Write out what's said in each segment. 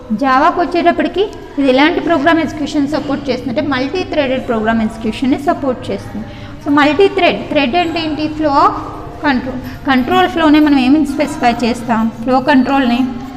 జావాకి వచ్చేటప్పటికి ఇది ఎలాంటి ప్రోగ్రామ్ ఎగ్జిక్యూషన్ సపోర్ట్ చేస్తుంది అంటే మల్టీ థ్రెడెడ్ ప్రోగ్రామ్ ఎగ్జిక్యూషన్ని సపోర్ట్ చేస్తుంది సో మల్టీ థ్రెడ్ థ్రెడ్ అంటే ఏంటి ఫ్లో ఆఫ్ కంట్రోల్ కంట్రోల్ ఫ్లోనే మనం ఏమేమి స్పెసిఫై చేస్తాం ఫ్లో కంట్రోల్ని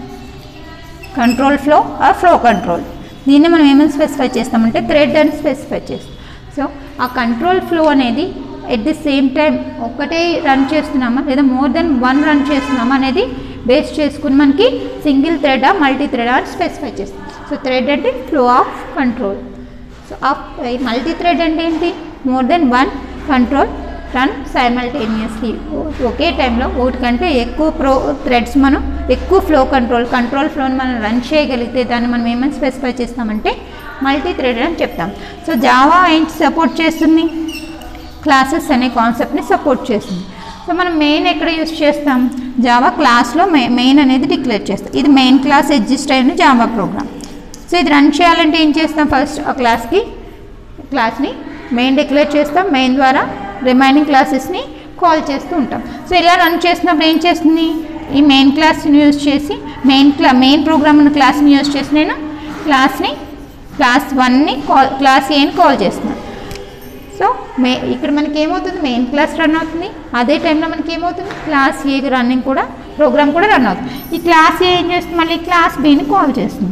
control flow or flow control దీన్ని మనం ఏమేమి స్పెసిఫై చేస్తామంటే థ్రెడ్ అని స్పెసిఫై చేస్తాం సో ఆ కంట్రోల్ ఫ్లో అనేది ఎట్ ది సేమ్ టైం ఒక్కటే రన్ చేస్తున్నామా లేదా మోర్ దెన్ వన్ రన్ చేస్తున్నామా అనేది బేస్ చేసుకుని మనకి సింగిల్ థ్రెడా మల్టీ థ్రెడా అని స్పెసిఫై చేస్తాం సో థ్రెడ్ అంటే flow of control so of multi thread అంటే ఏంటి more than one control run simultaneously ఒకే టైంలో ఒకటి కంటే ఎక్కువ ప్రో థ్రెడ్స్ మనం ఎక్కువ ఫ్లో కంట్రోల్ కంట్రోల్ ఫ్లోని మనం రన్ చేయగలిగితే దాన్ని మనం ఏమని స్పెసిఫై చేస్తామంటే మల్టీ థ్రెడ్ అని చెప్తాం సో జావా ఏంటి సపోర్ట్ చేస్తుంది క్లాసెస్ అనే కాన్సెప్ట్ని సపోర్ట్ చేస్తుంది సో మనం మెయిన్ ఎక్కడ యూస్ చేస్తాం జావా క్లాస్లో మెయిన్ అనేది డిక్లేర్ చేస్తాం ఇది మెయిన్ క్లాస్ ఎగ్జిస్ట్ అయిన జావా ప్రోగ్రామ్ సో ఇది రన్ చేయాలంటే ఏం చేస్తాం ఫస్ట్ ఆ క్లాస్కి క్లాస్ని మెయిన్ డిక్లేర్ చేస్తాం మెయిన్ ద్వారా రిమైనింగ్ క్లాసెస్ని కాల్ చేస్తూ ఉంటాం సో ఇలా రన్ చేసినప్పుడు ఏం చేస్తుంది ఈ మెయిన్ క్లాస్ని యూజ్ చేసి మెయిన్ క్లా మెయిన్ ప్రోగ్రామ్ ఉన్న క్లాస్ని యూజ్ చేసి నేను క్లాస్ని క్లాస్ వన్ని కాల్ క్లాస్ ఏని కాల్ చేస్తున్నాను సో మే ఇక్కడ మనకి ఏమవుతుంది మెయిన్ క్లాస్ రన్ అవుతుంది అదే టైంలో మనకి ఏమవుతుంది క్లాస్ ఏ రన్నింగ్ కూడా ప్రోగ్రామ్ కూడా రన్ అవుతుంది ఈ క్లాస్ ఏ ఏం చేస్తుంది మళ్ళీ క్లాస్ బిని కాల్ చేస్తుంది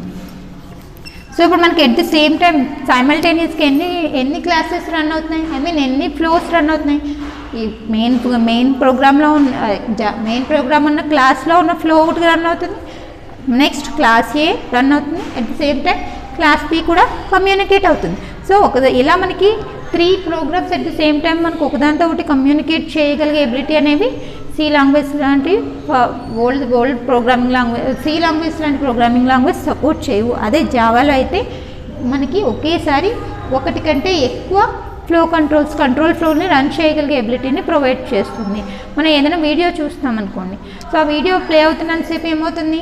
సో ఇప్పుడు మనకి ఎట్ ది సేమ్ టైం సైమల్టేనియస్గా ఎన్ని ఎన్ని క్లాసెస్ రన్ అవుతున్నాయి ఐ మీన్ ఎన్ని ఫ్లోస్ రన్ అవుతున్నాయి ఈ మెయిన్ మెయిన్ ప్రోగ్రామ్లో ఉన్న మెయిన్ ప్రోగ్రామ్ ఉన్న క్లాస్లో ఉన్న ఫ్లో ఒకటి రన్ అవుతుంది నెక్స్ట్ క్లాస్ ఏ రన్ అవుతుంది at the same time class B కూడా కమ్యూనికేట్ అవుతుంది సో ఒక ఇలా మనకి three programs at the same time మనకు ఒకదాంతో ఒకటి కమ్యూనికేట్ చేయగలిగే ఎబిలిటీ అనేవి సి లాంగ్వేజ్ లాంటి old old programming language C language లాంటి ప్రోగ్రామింగ్ లాంగ్వేజ్ సపోర్ట్ చేయవు అదే జావాలో అయితే మనకి ఒకేసారి ఒకటి కంటే ఎక్కువ ఫ్లో కంట్రోల్స్ కంట్రోల్ ఫ్లోని రన్ చేయగలిగే ఎబిలిటీని ప్రొవైడ్ చేస్తుంది మనం ఏదైనా వీడియో చూస్తాం అనుకోండి సో ఆ వీడియో ప్లే అవుతున్నంతసేపు ఏమవుతుంది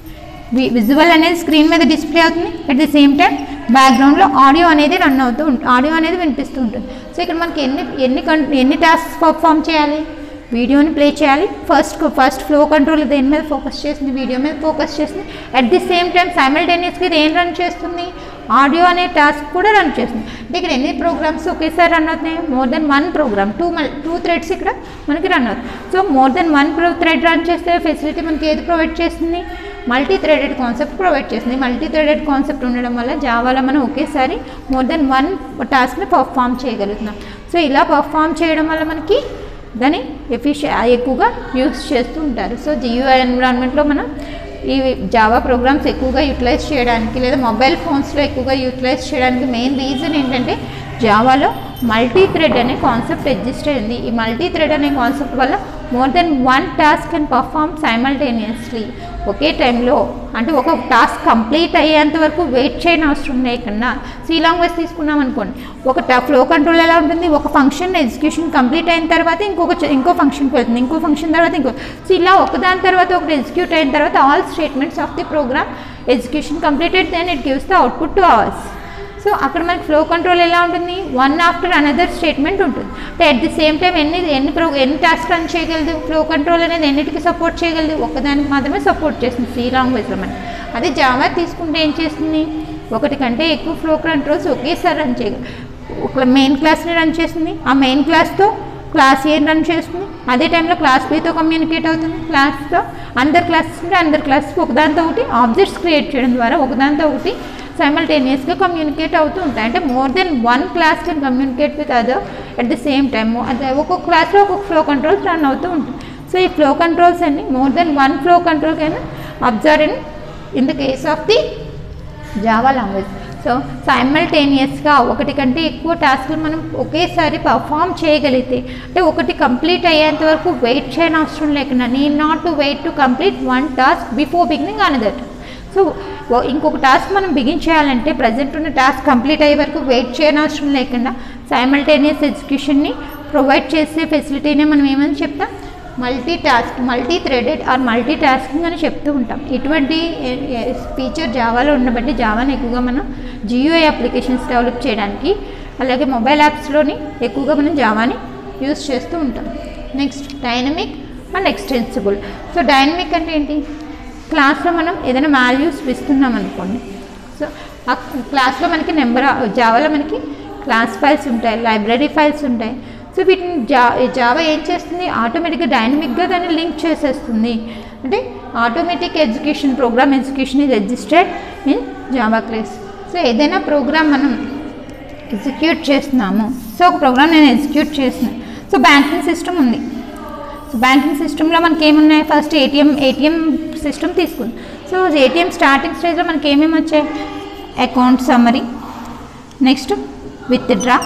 విజువల్ అనేది స్క్రీన్ మీద డిస్ప్లే అవుతుంది అట్ ది సేమ్ టైం బ్యాక్గ్రౌండ్లో ఆడియో అనేది రన్ అవుతూ ఉంటుంది ఆడియో అనేది వినిపిస్తూ ఉంటుంది సో ఇక్కడ మనకి ఎన్ని ఎన్ని కం- ఎన్ని టాస్క్ పర్ఫామ్ చేయాలి వీడియోని ప్లే చేయాలి ఫస్ట్ ఫస్ట్ ఫ్లో కంట్రోల్ దేని మీద ఫోకస్ చేస్తుంది వీడియో మీద ఫోకస్ చేస్తుంది అట్ ది సేమ్ టైం సైమల్టేనియస్గా ఇది ఏం రన్ చేస్తుంది ఆడియో అనే టాస్క్ కూడా రన్ చేస్తుంది అంటే ఇక్కడ ఎన్ని ప్రోగ్రామ్స్ ఒకేసారి రన్ అవుతున్నాయి more than one program two two threads ఇక్కడ మనకి రన్ అవుతుంది సో మోర్ దెన్ వన్ ప్రో థ్రెడ్ రన్ చేస్తే ఫెసిలిటీ మనకి ఏది ప్రొవైడ్ చేస్తుంది మల్టీ థ్రెడెడ్ కాన్సెప్ట్ ప్రొవైడ్ చేస్తుంది మల్టీ థ్రెడెడ్ కాన్సెప్ట్ ఉండడం వల్ల జావాలో మనం ఒకేసారి మోర్ దెన్ వన్ టాస్క్ని పర్ఫామ్ చేయగలుగుతున్నాం సో ఇలా పర్ఫామ్ చేయడం వల్ల మనకి దాన్ని ఎఫిషియ ఎక్కువగా యూస్ చేస్తూ ఉంటారు సో జియో ఎన్విరాన్మెంట్లో మనం ఈ జావా ప్రోగ్రామ్స్ ఎక్కువగా యూటిలైజ్ చేయడానికి లేదా మొబైల్ ఫోన్స్లో ఎక్కువగా యూటిలైజ్ చేయడానికి మెయిన్ రీజన్ ఏంటంటే జావాలో మల్టీ థ్రెడ్ అనే కాన్సెప్ట్ ఎగ్జిస్ట్ అయింది ఈ మల్టీ థ్రెడ్ అనే కాన్సెప్ట్ వల్ల more than one task and perform simultaneously ఒకే టైంలో అంటే ఒక టాస్క్ కంప్లీట్ అయ్యేంత వరకు వెయిట్ చేయని అవసరం లేకుండా సి లాంగ్వేజ్ తీసుకున్నాం అనుకోండి ఒక టా ఫ్లో కంట్రోల్ ఎలా ఉంటుంది ఒక ఫంక్షన్ ఎగ్జిక్యూషన్ కంప్లీట్ అయిన తర్వాత ఇంకొక చ- ఇంకో ఫంక్షన్కి వెళ్తుంది ఇంకో ఫంక్షన్ తర్వాత ఇంకో సో ఇలా ఒకదాని తర్వాత ఒకటి ఎగ్జిక్యూట్ అయిన తర్వాత all statements of the program execution completed then it gives the output to ours so అక్కడ మనకి ఫ్లో కంట్రోల్ ఎలా ఉంటుంది వన్ ఆఫ్టర్ అనదర్ స్టేట్మెంట్ ఉంటుంది అంటే అట్ ది సేమ్ టైం ఎన్ని ఎన్ని ప్రో ఎన్ని టాస్క్ రన్ చేయగలదు ఫ్లో కంట్రోల్ అనేది ఎన్నిటికి సపోర్ట్ చేయగలదు ఒకదానికి మాత్రమే సపోర్ట్ చేస్తుంది సి లాంగ్వేజ్లో మనకి అదే జావా తీసుకుంటే ఏం చేస్తుంది ఒకటి కంటే ఎక్కువ ఫ్లో కంట్రోల్స్ ఒకేసారి రన్ చేయగలదు ఒక మెయిన్ క్లాస్ని రన్ చేస్తుంది ఆ మెయిన్ క్లాస్తో క్లాస్ ఏ రన్ చేస్తుంది అదే టైంలో క్లాస్ బితో కమ్యూనికేట్ అవుతుంది క్లాస్తో అందరు క్లాసెస్ ఉంటే అందరు క్లాసెస్ ఒకదానితో ఒకటి ఆబ్జెక్ట్స్ క్రియేట్ చేయడం ద్వారా ఒకదానితో ఒకటి సైమల్టేనియస్గా కమ్యూనికేట్ అవుతూ ఉంటాయి అంటే more than one class can communicate with other at the same time అదే ఒక్కొక్క క్లాస్లో ఒక్కొక్క ఫ్లో కంట్రోల్స్ రన్ అవుతూ ఉంటుంది సో ఈ ఫ్లో కంట్రోల్స్ అన్ని more than one flow control can observe in in the case of the Java language so సైమల్టేనియస్గా ఒకటి కంటే ఎక్కువ టాస్క్లు మనం ఒకేసారి పర్ఫామ్ చేయగలిగితే అంటే ఒకటి కంప్లీట్ అయ్యేంత వరకు వెయిట్ చేయని అవసరం లేకుండా need not to wait to complete one task before beginning another so ఓ- ఇంకొక టాస్క్ మనం బిగిన్ చేయాలంటే ప్రజెంట్ ఉన్న టాస్క్ కంప్లీట్ అయ్యే వరకు వెయిట్ చేయని అవసరం లేకుండా సైమల్టేనియస్ ఎగ్జిక్యూషన్ని ప్రొవైడ్ చేసే ఫెసిలిటీనే మనం ఏమని చెప్తాం multi task multi threaded or multi tasking అని చెప్తూ ఉంటాం ఇటువంటి ఫీచర్ జావాలో ఉండబట్టి జావాని ఎక్కువగా మనం జియో అప్లికేషన్స్ డెవలప్ చేయడానికి అలాగే మొబైల్ యాప్స్లోని ఎక్కువగా మనం జావాని యూస్ చేస్తూ ఉంటాం next dynamic and extensible so dynamic అంటే ఏంటి క్లాస్లో మనం ఏదైనా వాల్యూస్ ఇస్తున్నాం అనుకోండి సో ఆ క్లాస్లో మనకి నెంబర్ జావాలో మనకి క్లాస్ ఫైల్స్ ఉంటాయి లైబ్రరీ ఫైల్స్ ఉంటాయి సో వీటిని జా జావా ఏం చేస్తుంది ఆటోమేటిక్గా డైనమిక్గా దాన్ని లింక్ చేసేస్తుంది అంటే automatic education program education is registered in Java class so ఏదైనా ప్రోగ్రామ్ మనం ఎగ్జిక్యూట్ చేస్తున్నాము సో ఒక ప్రోగ్రామ్ నేను ఎగ్జిక్యూట్ చేస్తున్నాను సో బ్యాంకింగ్ సిస్టమ్ ఉంది సో బ్యాంకింగ్ సిస్టంలో మనకి ఏమున్నాయి ఫస్ట్ ఏటీఎం ఏటీఎం సిస్టమ్ తీసుకుంది సో ఏటీఎం స్టార్టింగ్ స్టేజ్లో మనకి ఏమేమి వచ్చాయి account summary next withdraw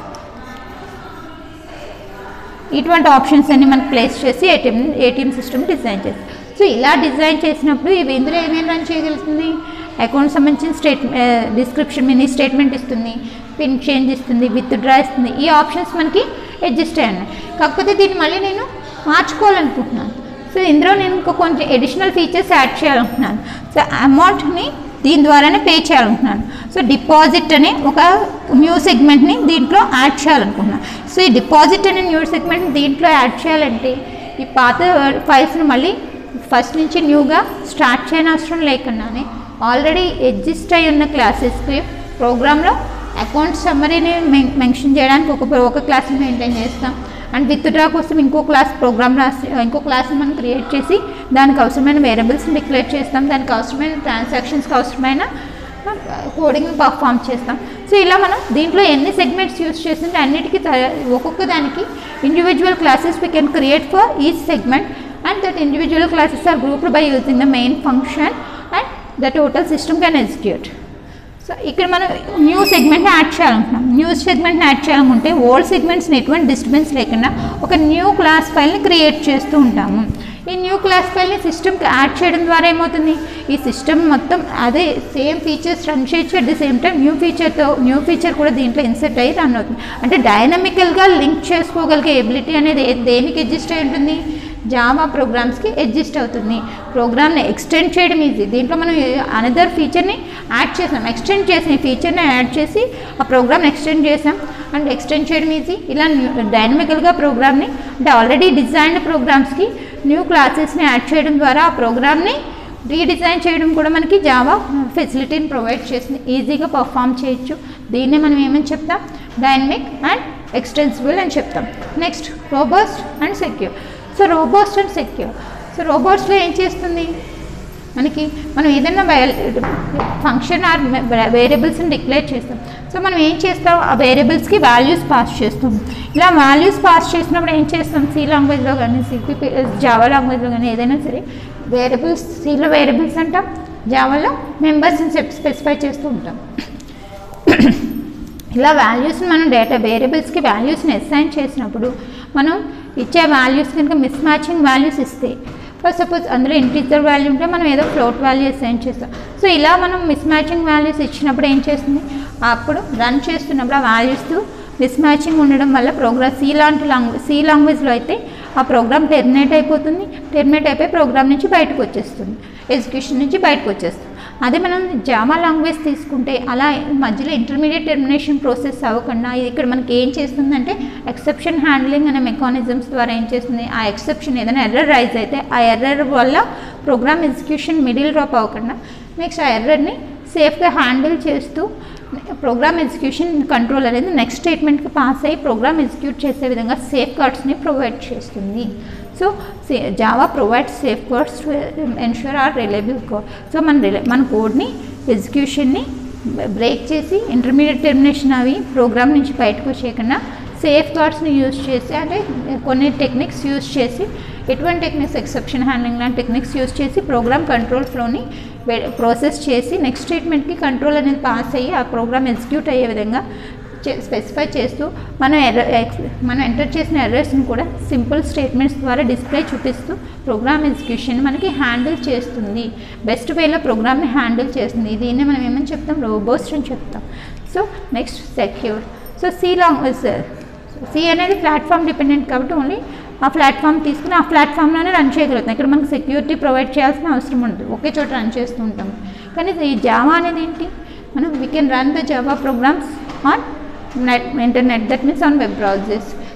ఇటువంటి ఆప్షన్స్ అన్ని మనకి ప్లేస్ చేసి ఏటీఎం ఏటీఎం సిస్టమ్ డిజైన్ చేస్తాం సో ఇలా డిజైన్ చేసినప్పుడు ఇవి ఇందులో ఏమేమి రన్ చేయగలుగుతుంది అకౌంట్ సంబంధించిన స్టేట్ డిస్క్రిప్షన్ మినీ స్టేట్మెంట్ ఇస్తుంది పిన్ చేంజ్ ఇస్తుంది విత్ డ్రా ఇస్తుంది ఈ ఆప్షన్స్ మనకి అడ్జస్ట్ అయ్యి ఉన్నాయి కాకపోతే దీన్ని మళ్ళీ నేను మార్చుకోవాలనుకుంటున్నాను సో ఇందులో నేను ఇంకా కొంచెం ఎడిషనల్ ఫీచర్స్ యాడ్ చేయాలనుకుంటున్నాను సో అమౌంట్ని దీని ద్వారానే పే చేయాలనుకుంటున్నాను సో డిపాజిట్ అనే ఒక న్యూ సెగ్మెంట్ని దీంట్లో యాడ్ చేయాలనుకుంటున్నాను సో ఈ డిపాజిట్ అనే న్యూ సెగ్మెంట్ దీంట్లో యాడ్ చేయాలంటే ఈ పాత ఫైల్స్ని మళ్ళీ ఫస్ట్ నుంచి న్యూగా స్టార్ట్ చేయని అవసరం లేకుండానే ఆల్రెడీ ఎగ్జిస్ట్ అయి ఉన్న క్లాసెస్కి ప్రోగ్రాంలో అకౌంట్ సమ్మరీని మెన్షన్ చేయడానికి ఒక ఒక క్లాస్ మెయింటైన్ చేస్తాం అండ్ విత్ డ్రా కోసం ఇంకో క్లాస్ ప్రోగ్రామ్ రాసి ఇంకో క్లాస్ని మనం క్రియేట్ చేసి దానికి అవసరమైన వేరియబుల్స్ని డిక్లేర్ చేస్తాం దానికి అవసరమైన ట్రాన్సాక్షన్స్కి అవసరమైన కోడింగ్ పర్ఫామ్ చేస్తాం సో ఇలా మనం దీంట్లో ఎన్ని సెగ్మెంట్స్ యూస్ చేస్తుంటే అన్నిటికీ త- ఒక్కొక్క దానికి individual classes we can create for each segment and that individual classes are grouped by using the main function and the total system can execute so ఇక్కడ మనం న్యూ సెగ్మెంట్ని యాడ్ చేయాలనుకుంటున్నాం న్యూ సెగ్మెంట్ని యాడ్ చేయాలనుకుంటే ఓల్డ్ సెగ్మెంట్స్ని ఎటువంటి disturbance లేకుండా ఒక న్యూ క్లాస్ ఫైల్ని క్రియేట్ చేస్తూ ఉంటాము ఈ న్యూ క్లాస్ ఫైల్ని సిస్టమ్కి యాడ్ చేయడం ద్వారా ఏమవుతుంది ఈ సిస్టమ్ మొత్తం అదే సేమ్ ఫీచర్స్ రన్ చేయొచ్చు at the same time new ఫీచర్తో న్యూ ఫీచర్ కూడా దీంట్లో ఇన్సర్ట్ అయ్యి రన్ అవుతుంది అంటే డైనమికల్గా లింక్ చేసుకోగలిగే ఎబిలిటీ అనేది ఏ- దేనికి అడ్జస్ట్ అయి ఉంటుంది జావా ప్రోగ్రామ్స్కి అడ్జస్ట్ అవుతుంది ప్రోగ్రామ్ని ఎక్స్టెండ్ చేయడం ఈజీ దీంట్లో మనం అనదర్ ఫీచర్ని యాడ్ చేసాం ఎక్స్టెండ్ చేసిన ఫీచర్ని యాడ్ చేసి ఆ ప్రోగ్రామ్ని ఎక్స్టెండ్ చేసాం అండ్ ఎక్స్టెండ్ చేయడం ఈజీ ఇలా డైనమికల్గా ప్రోగ్రామ్ని అంటే ఆల్రెడీ డిజైన్డ్ ప్రోగ్రామ్స్కి న్యూ క్లాసెస్ని యాడ్ చేయడం ద్వారా ఆ ప్రోగ్రామ్ని రీడిజైన్ చేయడం కూడా మనకి జావా ఫెసిలిటీని ప్రొవైడ్ చేస్తుంది ఈజీగా పర్ఫామ్ చేయొచ్చు దీన్నే మనం ఏమని చెప్తాం డైనమిక్ అండ్ ఎక్స్టెన్సిబుల్ అని చెప్తాం next robust and secure so robust and secure so రోబోట్స్లో ఏం చేస్తుంది మనకి మనం ఏదైనా ఫంక్షన్ ఆర్ వేరియబుల్స్ని డిక్లేర్ చేస్తాం సో మనం ఏం చేస్తాం ఆ వేరియబుల్స్కి వాల్యూస్ పాస్ చేస్తాం ఇలా వాల్యూస్ పాస్ చేసినప్పుడు ఏం చేస్తాం సి లాంగ్వేజ్లో కానీ సిపిపి జావా లాంగ్వేజ్లో కానీ ఏదైనా సరే వేరియబుల్స్ సిలో వేరియబుల్స్ అంటాం జావాలో మెంబర్స్ని స్పెసిఫై చేస్తూ ఉంటాం ఇలా వాల్యూస్ని మనం డేటా వేరియబుల్స్కి వాల్యూస్ని అసైన్ చేసినప్పుడు మనం ఇచ్చే వాల్యూస్ కనుక మిస్ మ్యాచింగ్ వాల్యూస్ ఇస్తే ఫర్ సపోజ్ అందులో ఇంటీజర్ వాల్యూ ఉంటే మనం ఏదో ఫ్లోట్ వాల్యూ అసైన్ చేస్తాం సో ఇలా మనం మిస్ మ్యాచింగ్ వాల్యూస్ ఇచ్చినప్పుడు ఏం చేస్తుంది అప్పుడు రన్ చేస్తున్నప్పుడు ఆ వాల్యూస్ మిస్ మ్యాచింగ్ ఉండడం వల్ల ప్రోగ్రామ్ సి లాంటి లాంగ్వేజ్ సి లాంగ్వేజ్లో అయితే ఆ ప్రోగ్రామ్ టెర్మినేట్ అయిపోతుంది టెర్మినేట్ అయిపోయి ప్రోగ్రామ్ నుంచి బయటకు వచ్చేస్తుంది ఎగ్జిక్యూషన్ నుంచి బయటకు వచ్చేస్తుంది అదే మనం జావా లాంగ్వేజ్ తీసుకుంటే అలా మధ్యలో ఇంటర్మీడియట్ టెర్మినేషన్ ప్రాసెస్ అవ్వకుండా ఇది ఇక్కడ మనకి ఏం చేస్తుందంటే ఎక్సెప్షన్ హ్యాండ్లింగ్ అనే మెకానిజమ్స్ ద్వారా ఏం చేస్తుంది ఆ ఎక్సెప్షన్ ఏదైనా ఎర్రర్ రైజ్ అయితే ఆ ఎర్రర్ వల్ల ప్రోగ్రామ్ ఎగ్జిక్యూషన్ మిడిల్ డ్రాప్ అవ్వకుండా నెక్స్ట్ ఆ ఎర్రర్ని సేఫ్గా హ్యాండిల్ చేస్తూ ప్రోగ్రామ్ ఎగ్జిక్యూషన్ కంట్రోల్ అనేది నెక్స్ట్ స్టేట్మెంట్కి పాస్ అయ్యి ప్రోగ్రామ్ ఎగ్జిక్యూట్ చేసే విధంగా సేఫ్ గార్డ్స్ని ప్రొవైడ్ చేస్తుంది so Java provides safeguards to ensure our reliable code so మన రిలే మన కోడ్ని ఎగ్జిక్యూషన్ని బ్రేక్ చేసి ఇంటర్మీడియట్ టెర్మినేషన్ అవి ప్రోగ్రామ్ నుంచి బయటకు వచ్చేయకుండా సేఫ్ గార్డ్స్ని యూజ్ చేసి అంటే కొన్ని టెక్నిక్స్ యూజ్ చేసి ఎటువంటి టెక్నిక్స్ ఎక్సెప్షన్ హ్యాండ్లింగ్ లాంటి టెక్నిక్స్ యూజ్ చేసి ప్రోగ్రామ్ కంట్రోల్ ఫ్లోని ప్రాసెస్ చేసి నెక్స్ట్ స్టేట్మెంట్కి కంట్రోల్ అనేది పాస్ అయ్యి ఆ ప్రోగ్రామ్ ఎగ్జిక్యూట్ అయ్యే విధంగా స్పెసిఫై చేస్తూ మనం ఎర్ర మనం ఎంటర్ చేసిన ఎర్రర్స్ని కూడా సింపుల్ స్టేట్మెంట్స్ ద్వారా డిస్ప్లే చూపిస్తూ ప్రోగ్రామ్ ఎగ్జిక్యూషన్ మనకి హ్యాండిల్ చేస్తుంది బెస్ట్ వేలో ప్రోగ్రామ్ని హ్యాండిల్ చేస్తుంది దీన్ని మనం ఏమని చెప్తాం రోబోస్ట్ అని చెప్తాం so next secure so C లాంగ్ సి అనేది ప్లాట్ఫామ్ డిపెండెంట్ కాబట్టి ఓన్లీ ఆ ప్లాట్ఫామ్ తీసుకుని ఆ ప్లాట్ఫామ్లోనే రన్ చేయగలుగుతాం ఇక్కడ మనకు సెక్యూరిటీ ప్రొవైడ్ చేయాల్సిన అవసరం ఉండదు ఒకే చోట రన్ చేస్తూ ఉంటాం కానీ ఈ జావా అనేది ఏంటి మనం we can run the Java programs on net internet that means on web browsers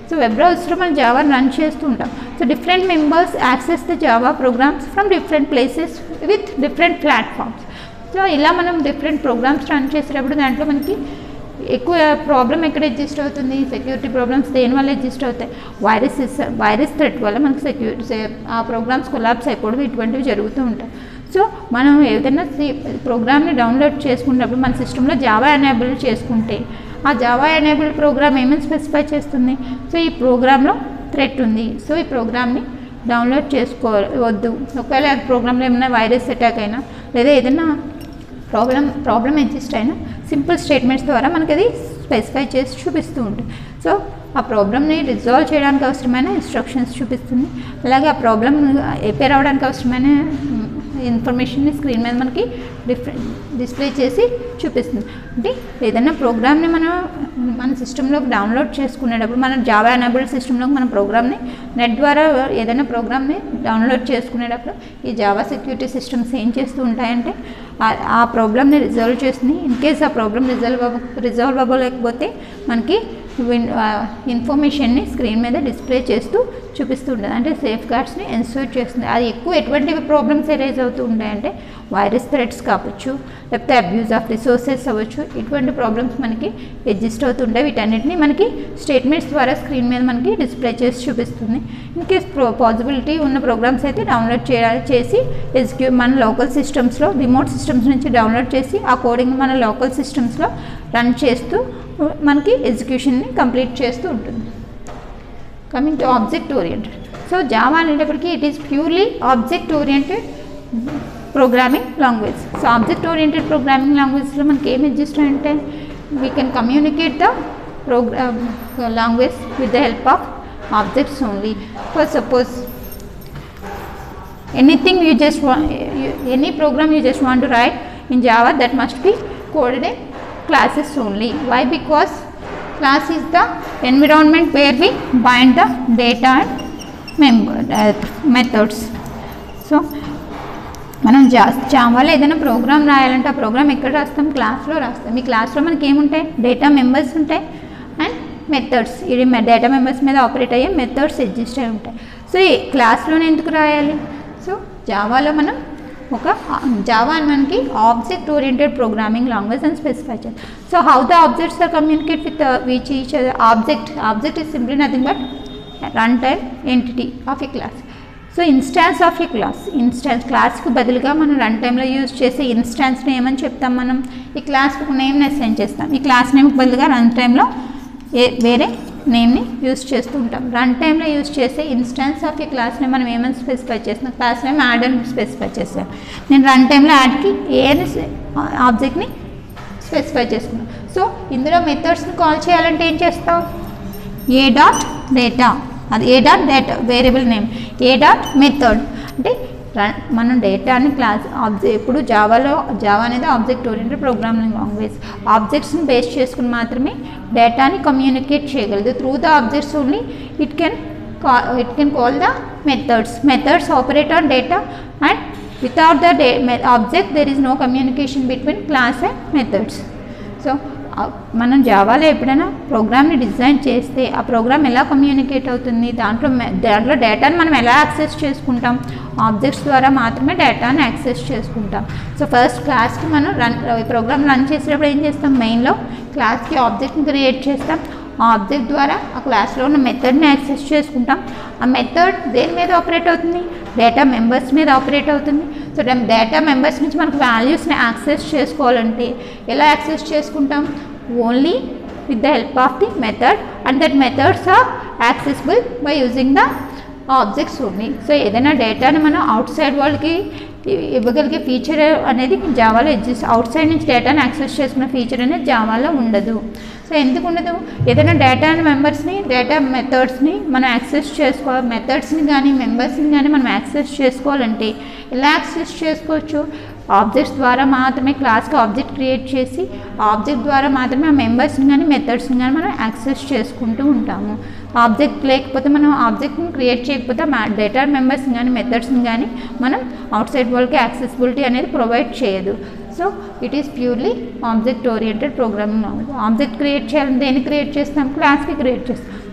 so web బ్రౌజర్లో మనం జావా రన్ చేస్తూ ఉంటాం so different members access the Java programs from different places with different platforms so ఇలా మనం different programmes run చేసేటప్పుడు దాంట్లో మనకి ఎక్కువ ప్రాబ్లం ఎక్కడ ఎగ్జిస్ట్ అవుతుంది సెక్యూరిటీ ప్రాబ్లమ్స్ దేనివల్ల ఎగ్జిస్ట్ అవుతాయి వైరస్ వైరస్ థ్రెట్ వల్ల మనకి సెక్యూరిటీ ఆ ప్రోగ్రామ్స్ కొలాప్స్ అయిపోవడం ఇటువంటివి జరుగుతూ ఉంటాయి సో మనం ఏదైనా ప్రోగ్రామ్ని డౌన్లోడ్ చేసుకున్నప్పుడు మన సిస్టంలో జావా ఎనేబుల్ చేసుకుంటే ఆ జావా ఎనేబుల్ ప్రోగ్రామ్ ఏమేమి స్పెసిఫై చేస్తుంది సో ఈ ప్రోగ్రాంలో థ్రెట్ ఉంది సో ఈ ప్రోగ్రామ్ని డౌన్లోడ్ చేసుకో వద్దు ఒకవేళ ప్రోగ్రాంలో ఏమైనా వైరస్ అటాక్ అయినా లేదా ఏదైనా ప్రాబ్లం ప్రాబ్లం ఎగ్జిస్ట్ అయినా సింపుల్ స్టేట్మెంట్స్ ద్వారా మనకి అది స్పెసిఫై చేసి చూపిస్తూ ఉంటుంది సో ఆ ప్రాబ్లమ్ని రిజాల్వ్ చేయడానికి అవసరమైన ఇన్స్ట్రక్షన్స్ చూపిస్తుంది అలాగే ఆ ప్రాబ్లమ్ రిపేర్ అవ్వడానికి అవసరమైన ఇన్ఫర్మేషన్ని స్క్రీన్ మీద మనకి డిఫరెంట్ డిస్ప్లే చేసి చూపిస్తుంది అంటే ఏదైనా ప్రోగ్రామ్ని మనం మన సిస్టంలోకి డౌన్లోడ్ చేసుకునేటప్పుడు మన జావా ఎనేబుల్డ్ సిస్టంలోకి మన ప్రోగ్రామ్ని నెట్ ద్వారా ఏదైనా ప్రోగ్రామ్ని డౌన్లోడ్ చేసుకునేటప్పుడు ఈ జావా సెక్యూరిటీ సిస్టమ్స్ ఏం చేస్తూ ఉంటాయంటే ఆ- ఆ ప్రాబ్లమ్ని రిజాల్వ్ చేస్తుంది ఇన్ కేస్ ఆ ప్రాబ్లమ్ రిజాల్వ్ అవ్వ రిజాల్వ్ అవ్వలేకపోతే మనకి విన్ ఇన్ఫర్మేషన్ని స్క్రీన్ మీద డిస్ప్లే చేస్తూ చూపిస్తూ ఉంటుంది అంటే సేఫ్ గార్డ్స్ని ఎన్సూర్ చేస్తుంది అది ఎక్కువ ఎటువంటి ప్రాబ్లమ్స్ ఎరైజ్ అవుతూ ఉంటాయంటే వైరస్ థ్రెట్స్ కావచ్చు లేకపోతే అబ్యూజ్ ఆఫ్ రిసోర్సెస్ అవ్వచ్చు ఇటువంటి ప్రాబ్లమ్స్ మనకి ఎగ్జిస్ట్ అవుతుంటాయి వీటన్నిటిని మనకి స్టేట్మెంట్స్ ద్వారా స్క్రీన్ మీద మనకి డిస్ప్లే చేసి చూపిస్తుంది ఇన్ కేస్ ప్రో పాసిబిలిటీ ఉన్న ప్రోగ్రామ్స్ అయితే డౌన్లోడ్ చేయాలి చేసి ఎగ్జిక్యూ మన లోకల్ సిస్టమ్స్లో రిమోట్ సిస్టమ్స్ నుంచి డౌన్లోడ్ చేసి ఆ కోడింగ్ మన లోకల్ సిస్టమ్స్లో రన్ చేస్తూ మనకి ఎగ్జిక్యూషన్ని కంప్లీట్ చేస్తూ ఉంటుంది coming to object oriented so Java అనేటప్పటికి it is purely object oriented programming language so object oriented programming లాంగ్వేజ్లో మనకి ఏం ఎగ్జిస్ట్ అంటే we can communicate the program language with the help of objects only for suppose anything you just want you, any program you just want to write in java that must be coded in classes only why because class is the environment where we bind the data and member uh, methods so మనం జా జావాలో ఏదైనా programme రాయాలంటే ఆ programme ఎక్కడ రాస్తాం క్లాస్లో రాస్తాం మీ క్లాస్లో మనకి ఏముంటాయి డేటా మెంబర్స్ ఉంటాయి అండ్ మెథడ్స్ ఇది డేటా మెంబర్స్ మీద ఆపరేట్ అయ్యే మెథడ్స్ ఎగ్జిస్ట్ అయి ఉంటాయి సో ఈ క్లాస్లోనే ఎందుకు రాయాలి సో జావాలో మనం ఒక జావా అని మనకి ఆబ్జెక్ట్ ఓరియంటెడ్ ప్రోగ్రామింగ్ లాంగ్వేజ్ అని స్పెసిఫై చేయాలి so how the objects are communicate with which each object object is simply nothing but run time entity of a class so instance of a class instance క్లాస్కి బదులుగా మనం run టైంలో use చేసే ఇన్స్టాన్స్ని ఏమని చెప్తాం మనం ఈ క్లాస్కి ఒక నేమ్ని అసైన్ చేస్తాం ఈ క్లాస్ నేమ్కి బదులుగా రన్ టైంలో ఏ వేరే నేమ్ని యూజ్ చేస్తూ ఉంటాం రన్ టైంలో యూజ్ చేసే ఇన్స్టాన్స్ ఆఫ్ ఈ క్లాస్ని మనం ఏమని స్పెసిఫై చేస్తున్నాం క్లాస్ నేమ్ యాడ్ అని స్పెసిఫై చేస్తాను నేను రన్ టైంలో యాడ్కి ఏ ఆబ్జెక్ట్ని స్పెసిఫై చేసుకున్నాం సో ఇందులో మెథడ్స్ని కాల్ చేయాలంటే ఏం చేస్తాం ఏ డాట్ డేటా అది a dot data variable name a dot method అంటే రన్- మనం డేటాని క్లాస్ ఆబ్జెక్ట్ ఇప్పుడు జావాలో జావా అనేది ఆబ్జెక్ట్ ఓరియంటెడ్ ప్రోగ్రామింగ్ లాంగ్వేజ్ ఆబ్జెక్ట్స్ని బేస్ చేసుకుని మాత్రమే డేటాని కమ్యూనికేట్ చేయగలదు through the objects only it can it can call the methods methods operate on data and without the day object there is no communication between class and methods so ఆ, మనం జావాలో ఎప్పుడైనా ప్రోగ్రామ్ని design చేస్తే ఆ programme ఎలా communicate అవుతుంది దాంట్లో మె- దాంట్లో డేటాని మనం ఎలా యాక్సెస్ చేసుకుంటాం ఆబ్జెక్ట్స్ ద్వారా మాత్రమే డేటాని యాక్సెస్ చేసుకుంటాం సో ఫస్ట్ క్లాస్కి మనం రన్ ప్రోగ్రామ్ రన్ చేసేటప్పుడు ఏం చేస్తాం మెయిన్లో క్లాస్కి ఆబ్జెక్ట్ని క్రియేట్ చేస్తాం ఆ ఆబ్జెక్ట్ ద్వారా ఆ క్లాస్లో ఉన్న మెథడ్ని యాక్సెస్ చేసుకుంటాం ఆ మెథడ్ దేని మీద ఆపరేట్ అవుతుంది డేటా మెంబర్స్ మీద ఆపరేట్ అవుతుంది సో డేటా మెంబర్స్ నుంచి మనకు వాల్యూస్ని యాక్సెస్ చేసుకోవాలంటే ఎలా యాక్సెస్ చేసుకుంటాం only with the help of the method and that methods are accessible by using the objects only so ఏదైనా డేటాని మనం అవుట్ సైడ్ వాళ్ళకి ఇ- ఇవ్వగలిగే ఫీచర్ అనేది జావాలో ఎగ్జిస్ట్ అవుట్ సైడ్ నుంచి డేటాని యాక్సెస్ చేసుకునే ఫీచర్ అనేది జావాలో ఉండదు సో ఎందుకు ఉండదు ఏదైనా డేటా మెంబర్స్ని డేటా మెథడ్స్ని మనం యాక్సెస్ చేసుకో మెథడ్స్ని కానీ మెంబర్స్ని కానీ మనం యాక్సెస్ చేసుకోవాలంటే ఎలా యాక్సెస్ చేసుకోవచ్చు ఆబ్జెక్ట్స్ ద్వారా మాత్రమే క్లాస్కి ఆబ్జెక్ట్ క్రియేట్ చేసి ఆబ్జెక్ట్ ద్వారా మాత్రమే ఆ మెంబర్స్ని కానీ మెథడ్స్ని కానీ మనం యాక్సెస్ చేసుకుంటూ ఉంటాము ఆబ్జెక్ట్ లేకపోతే మనం ఆబ్జెక్ట్ని క్రియేట్ చేయకపోతే మా డేటా మెంబర్స్ని కానీ మెథడ్స్ని కానీ మనం అవుట్ సైడ్ వాళ్ళకి యాక్సెసిబిలిటీ అనేది ప్రొవైడ్ చేయదు so it is purely object oriented programming language object create చేయాలని దేన్ని క్రియేట్ చేస్తాం క్లాస్కి క్రియేట్ చేస్తాం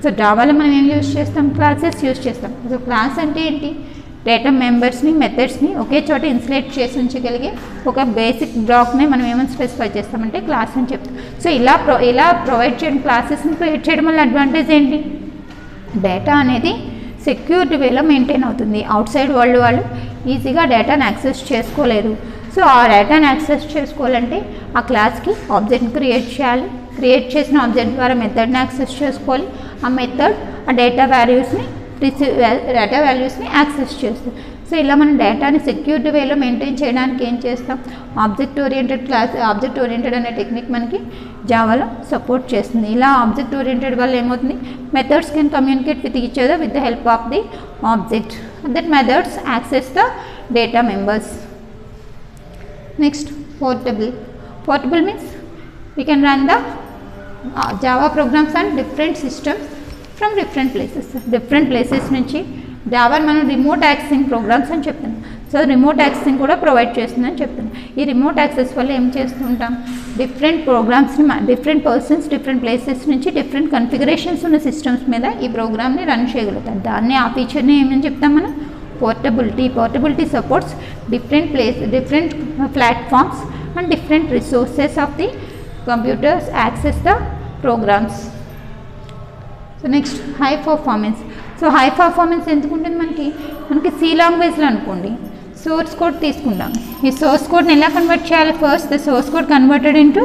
సో జావాలో మనం ఏం యూజ్ చేస్తాం క్లాసెస్ యూజ్ చేస్తాం సో క్లాస్ అంటే ఏంటి డేటా మెంబర్స్ని మెథడ్స్ని ఒకే చోట ఇన్సులేట్ చేసి ఉంచగలిగే ఒక బేసిక్ బ్లాక్ని మనం ఏమైనా స్పెసిఫై చేస్తామంటే క్లాస్ అని చెప్తాం సో ఇలా ప్రొ ఇలా ప్రొవైడ్ చేయడం క్లాసెస్ని క్రియేట్ చేయడం వల్ల అడ్వాంటేజ్ ఏంటి డేటా అనేది సెక్యూరిటీ వేలో మెయింటైన్ అవుతుంది అవుట్ సైడ్ వరల్డ్ వాళ్ళు ఈజీగా డేటాను యాక్సెస్ చేసుకోలేరు సో ఆ డేటాను యాక్సెస్ చేసుకోవాలంటే ఆ క్లాస్కి ఆబ్జెక్ట్ని క్రియేట్ చేయాలి క్రియేట్ చేసిన ఆబ్జెక్ట్ ద్వారా మెథడ్ని యాక్సెస్ చేసుకోవాలి ఆ మెథడ్ ఆ డేటా వాల్యూస్ని రిసీవ్ డేటా వాల్యూస్ని యాక్సెస్ చేస్తుంది సో ఇలా మనం డేటాని సెక్యూరిటీ వేలో మెయింటైన్ చేయడానికి ఏం చేస్తాం object oriented class object oriented అనే టెక్నిక్ మనకి జావాలో సపోర్ట్ చేస్తుంది ఇలా ఆబ్జెక్ట్ ఓరియంటెడ్ వల్ల ఏమవుతుంది methods can communicate with each other with the help of the object that methods access the data members next portable portable means we can run the Java programs and different systems from different places different places నుంచి జావాని మనం remote accessing programs అని చెప్తున్నాం so remote accessing కూడా provide చేస్తుందని చెప్తున్నాం ఈ remote access వల్ల ఏం చేస్తుంటాం డిఫరెంట్ ప్రోగ్రామ్స్ని డిఫరెంట్ పర్సన్స్ డిఫరెంట్ ప్లేసెస్ నుంచి డిఫరెంట్ కన్ఫిగరేషన్స్ ఉన్న సిస్టమ్స్ మీద ఈ ప్రోగ్రామ్ని రన్ చేయగలుగుతాం దాన్ని ఆ ఫీచర్ని ఏమని చెప్తాం మనం portability portability supports different place different platforms and different resources of the computers access the programs so next high performance so high performance ఎందుకు ఉంటుంది మనకి మనకి సి లాంగ్వేజ్లో అనుకోండి సోర్స్ కోడ్ తీసుకుంటాం ఈ సోర్స్ కోడ్ని ఎలా కన్వర్ట్ చేయాలి first the source code converted into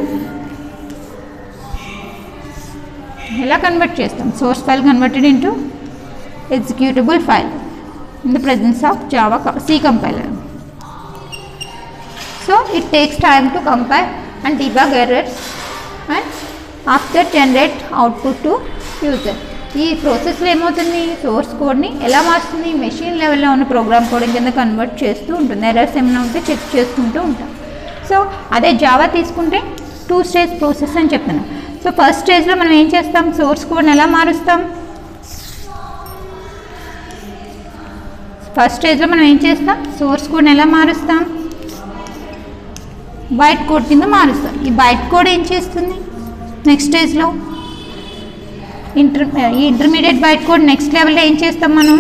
ఎలా కన్వర్ట్ చేస్తాం source file converted into executable file in the presence of Java C compiler so it takes time to compile and debug errors and after generate output to user ఈ ప్రాసెస్లో ఏమవుతుంది source కోడ్ని ఎలా మారుస్తుంది machine లెవెల్లో ఉన్న programme coding కింద convert చేస్తూ ఉంటుంది ఎర్రర్స్ ఏమైనా ఉంటే చెక్ చేసుకుంటూ ఉంటాం సో అదే జావా తీసుకుంటే టూ స్టేజ్ ప్రాసెస్ అని చెప్తున్నాం సో ఫస్ట్ స్టేజ్లో మనం ఏం చేస్తాం సోర్స్ కోడ్ని ఎలా మారుస్తాం ఫస్ట్ స్టేజ్లో మనం ఏం చేస్తాం సోర్స్ కోడ్ని ఎలా మారుస్తాం బైట్ కోడ్ కింద మారుస్తాం ఈ బైట్ కోడ్ ఏం చేస్తుంది నెక్స్ట్ స్టేజ్లో ఇంటర్ ఈ ఇంటర్మీడియట్ బైట్ కోడ్ నెక్స్ట్ లెవెల్లో ఏం చేస్తాం మనం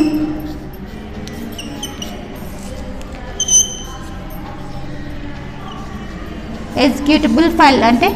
ఎగ్జిక్యూటబుల్ ఫైల్ అంటే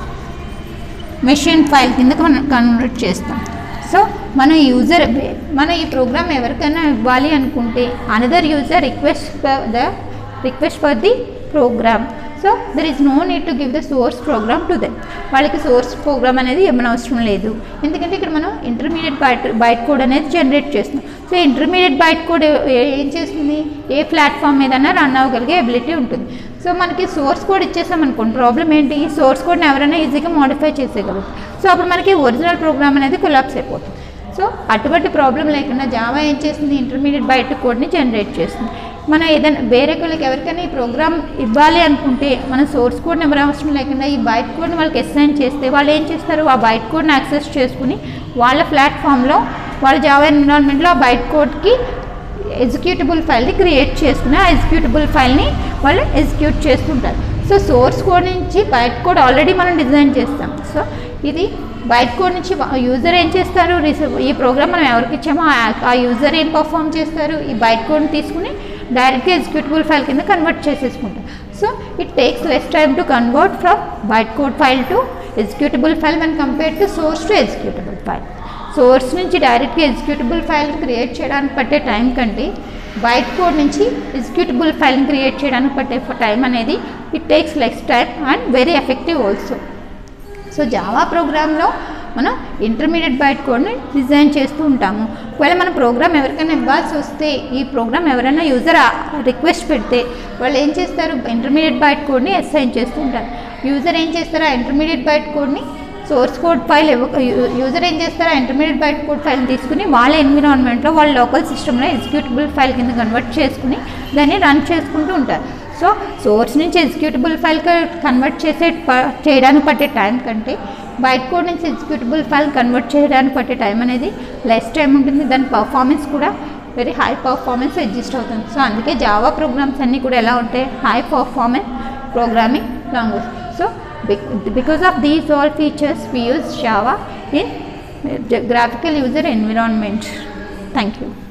మెషిన్ ఫైల్ కింద కన్వర్ట్ చేస్తాం సో మన యూజర్ మన ఈ ప్రోగ్రామ్ ఎవరికైనా ఇవ్వాలి అనుకుంటే another user request for the request for the program so there is no need to give the source program to them వాళ్ళకి సోర్స్ ప్రోగ్రామ్ అనేది ఏమైనా అవసరం లేదు ఎందుకంటే ఇక్కడ మనం ఇంటర్మీడియట్ బైట్ బైట్ కోడ్ అనేది జనరేట్ చేస్తున్నాం సో ఇంటర్మీడియట్ బైట్ కోడ్ ఏం చేస్తుంది ఏ ప్లాట్ఫామ్ మీదైనా రన్ అవ్వగలిగే ఎబిలిటీ ఉంటుంది సో మనకి సోర్స్ కోడ్ ఇచ్చేసాం అనుకోండి ప్రాబ్లం ఏంటి ఈ సోర్స్ కోడ్ని ఎవరైనా ఈజీగా మోడిఫై చేసేయగలుగుతారు సో అప్పుడు మనకి ఒరిజినల్ ప్రోగ్రామ్ అనేది కొలాప్స్ అయిపోతుంది సో అటువంటి ప్రాబ్లం లేకుండా జావా ఏం చేస్తుంది ఇంటర్మీడియట్ బయట కోడ్ని జనరేట్ చేస్తుంది మనం ఏదైనా వేరే వాళ్ళకి ఎవరికైనా ఈ ప్రోగ్రామ్ ఇవ్వాలి అనుకుంటే మన సోర్స్ కోడ్ ఎవరు అవసరం లేకుండా ఈ బయట కోడ్ని వాళ్ళకి అసైన్ చేస్తే వాళ్ళు ఏం చేస్తారు ఆ బయట కోడ్ని యాక్సెస్ చేసుకుని వాళ్ళ ప్లాట్ఫామ్లో వాళ్ళ జావా ఎన్విరాన్మెంట్లో ఆ బయట కోడ్కి ఎగ్జిక్యూటబుల్ ఫైల్ని క్రియేట్ చేసుకుని ఆ ఎగ్జిక్యూటబుల్ ఫైల్ని వాళ్ళు ఎగ్జిక్యూట్ చేస్తుంటారు సో సోర్స్ కోడ్ నుంచి బయట కోడ్ ఆల్రెడీ మనం డిజైన్ చేస్తాం సో ఇది బయట కోడ్ నుంచి యూజర్ ఏం చేస్తారు రిసీవ్ ఈ ప్రోగ్రామ్ మనం ఎవరికి ఇచ్చామో ఆ- ఆ యూజర్ ఏం పర్ఫామ్ చేస్తారు ఈ బయట కోడ్ని తీసుకుని డైరెక్ట్గా ఎగ్జిక్యూటబుల్ ఫైల్ కింద కన్వర్ట్ చేసేసుకుంటాం so it takes less time to convert from byte code file to executable file when compare to source to executable file source నుంచి డైరెక్ట్గా ఎగ్జిక్యూటబుల్ ఫైల్ క్రియేట్ చేయడానికి పట్టే టైం కంటే బైట్ కోడ్ నుంచి executable ఫైల్ని create చేయడానికి పట్టే టైం అనేది it takes less time and very effective also so Java ప్రోగ్రాంలో మనం ఇంటర్మీడియట్ బైట్ కోడ్ని డిజైన్ చేస్తూ ఉంటాము ఒకవేళ మన ప్రోగ్రామ్ ఎవరికైనా ఇవ్వాల్సి వస్తే ఈ ప్రోగ్రామ్ ఎవరైనా యూజర్ రిక్వెస్ట్ పెడితే వాళ్ళు ఏం చేస్తారు ఇంటర్మీడియట్ బైట్ కోడ్ని అసైన్ చేస్తూ ఉంటారు యూజర్ ఏం చేస్తారు ఆ ఇంటర్మీడియట్ బైట్ కోడ్ని సోర్స్ కోడ్ ఫైల్ యూజర్ ఏం చేస్తారు ఆ ఇంటర్మీడియట్ బైట్ కోడ్ ఫైల్ తీసుకుని వాళ్ళ ఎన్విరాన్మెంట్లో వాళ్ళ లోకల్ సిస్టంలో ఎగ్జిక్యూటబుల్ ఫైల్ కింద కన్వర్ట్ చేసుకుని దాన్ని రన్ చేసుకుంటూ ఉంటారు సో సోర్స్ నుంచి ఎగ్జిక్యూటబుల్ ఫైల్ కన్వర్ట్ చేసే ప- చేయడానికి పట్టే టైం కంటే బైట్ కోడ్ నుంచి ఎగ్జిక్యూటబుల్ ఫైల్ కన్వర్ట్ చేయడానికి పట్టే టైం అనేది లెస్ టైం ఉంటుంది దాని పర్ఫార్మెన్స్ కూడా వెరీ హై పర్ఫార్మెన్స్ అడ్జస్ట్ అవుతుంది సో అందుకే జావా ప్రోగ్రామ్స్ అన్నీ కూడా ఎలా ఉంటాయి high performance programming language so because of these all features we use Java in graphical user environment thank you